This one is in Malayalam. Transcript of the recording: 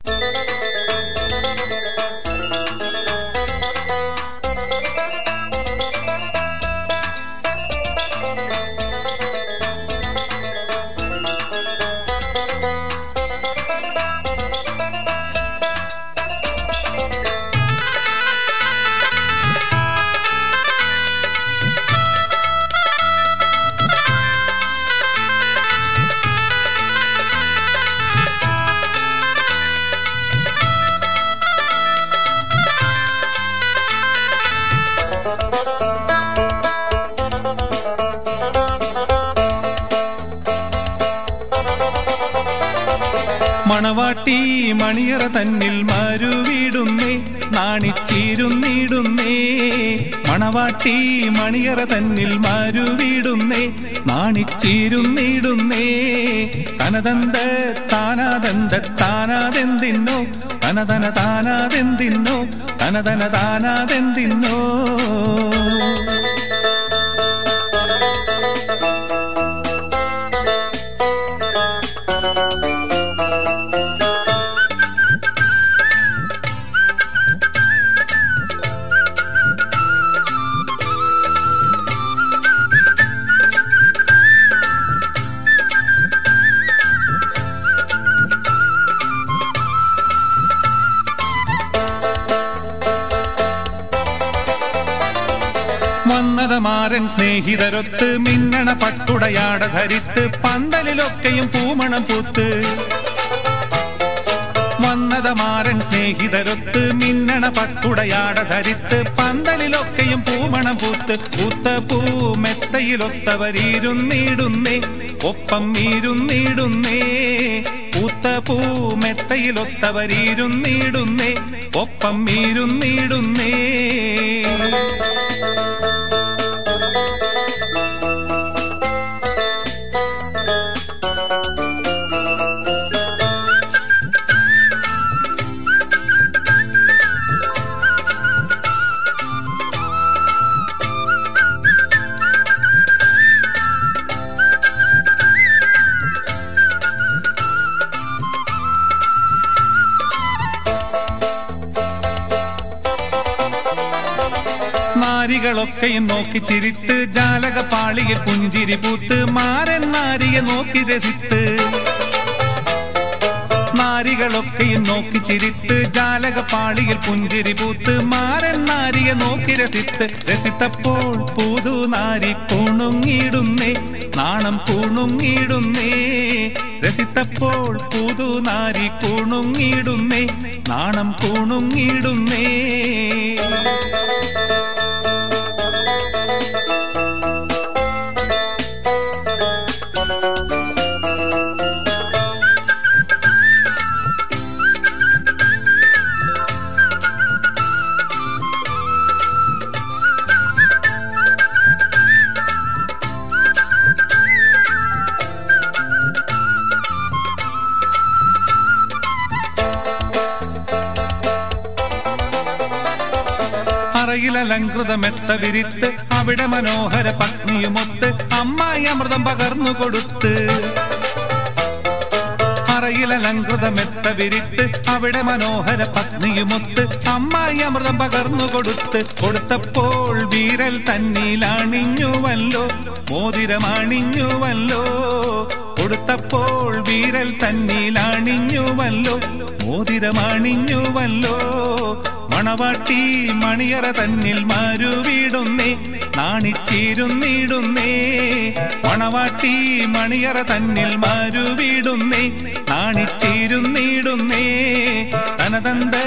മണവാട്ടി മണിയറ തന്നിൽ മരുവിടുന്നേ നാണിച്ചീരുന്നിടുന്നേ മണവാട്ടി മണിയറ തന്നിൽ മരുവിടുന്നേ നാണിച്ചീരുന്നിടുന്നേ തനതന്ത താനാതന്ത താനാതെന്തിന്നോ തനതന താനാതെന്തിന്നോ തനതന താനാതെന്തിന്നോ വന്നതമാരൻ സ്നേഹിതരൊത്ത് മിന്നണ പട്ടുടയാട ധരിത്ത് പന്തലിലൊക്കെയും പൂമണം പൂത്ത് വന്നതമാരൻ സ്നേഹിതരൊത്ത് മിന്നണ പട്ടുടയാട ധരിത്ത് പന്തലിലൊക്കെയും പൂമണം പൂത്ത് പൂത്ത പൂ മെത്തയിലൊത്തവരിരുന്നിടുന്നേ ഒപ്പം ഇരുന്നിടുന്നേ പൂത്ത പൂ മെത്തയിലൊത്തവരിരുന്നിടുന്നേ ഒപ്പം ഇരുന്നിടുന്നേ നാരികളൊക്കെയും നോക്കി ചിരിത്ത് ജാലക പാളിയിൽ പുഞ്ചിരി പൂത്ത് മാരൻ നാരിയെ നോക്കി രസിത്ത് നാരികളൊക്കെയും നോക്കി ചിരിത്ത് ജാലക പാളിയിൽ പുഞ്ചിരി പൂത്ത് മാരൻ നാരിയെ നോക്കി രസിത്ത് രസിത്തപ്പോൾ പൂതു നാരി പൂണുങ്ങിടുന്നേ നാണം പൂണുങ്ങിടുന്നേ രസിത്തപ്പോൾ പൂതു നാരി പൂണുങ്ങിടുന്നേ നാണം പൂണുങ്ങിടുന്നേ അറയിലലങ്കൃതമെത്ത വിരിത്ത് അവിടെ മനോഹര പത്നിയുമൊത്ത് അമ്മായി അമൃതം പകർന്നു കൊടുത്ത് അറയിലലങ്കൃതമെത്ത വിരിത്ത് അവിടെ മനോഹര പത്നിയുമൊത്ത് അമ്മായി അമൃതം പകർന്നു കൊടുത്ത് കൊടുത്തപ്പോൾ വീരൽ തന്നിലണിഞ്ഞുവല്ലോ മോതിരമണിഞ്ഞുവല്ലോ കൊടുത്തപ്പോൾ വീരൽ തന്നിലണിഞ്ഞുവല്ലോ മോതിരമണിഞ്ഞുവല്ലോ മണവാട്ടി മണിയറ തന്നിൽ മരുവിടുന്നേ നാണിച്ചിരുന്നിടുന്നേ മണവാട്ടി മണിയറ തന്നിൽ മരുവിടുന്നേ നാണിച്ചിരുന്നിടുന്നേ തനതന്ത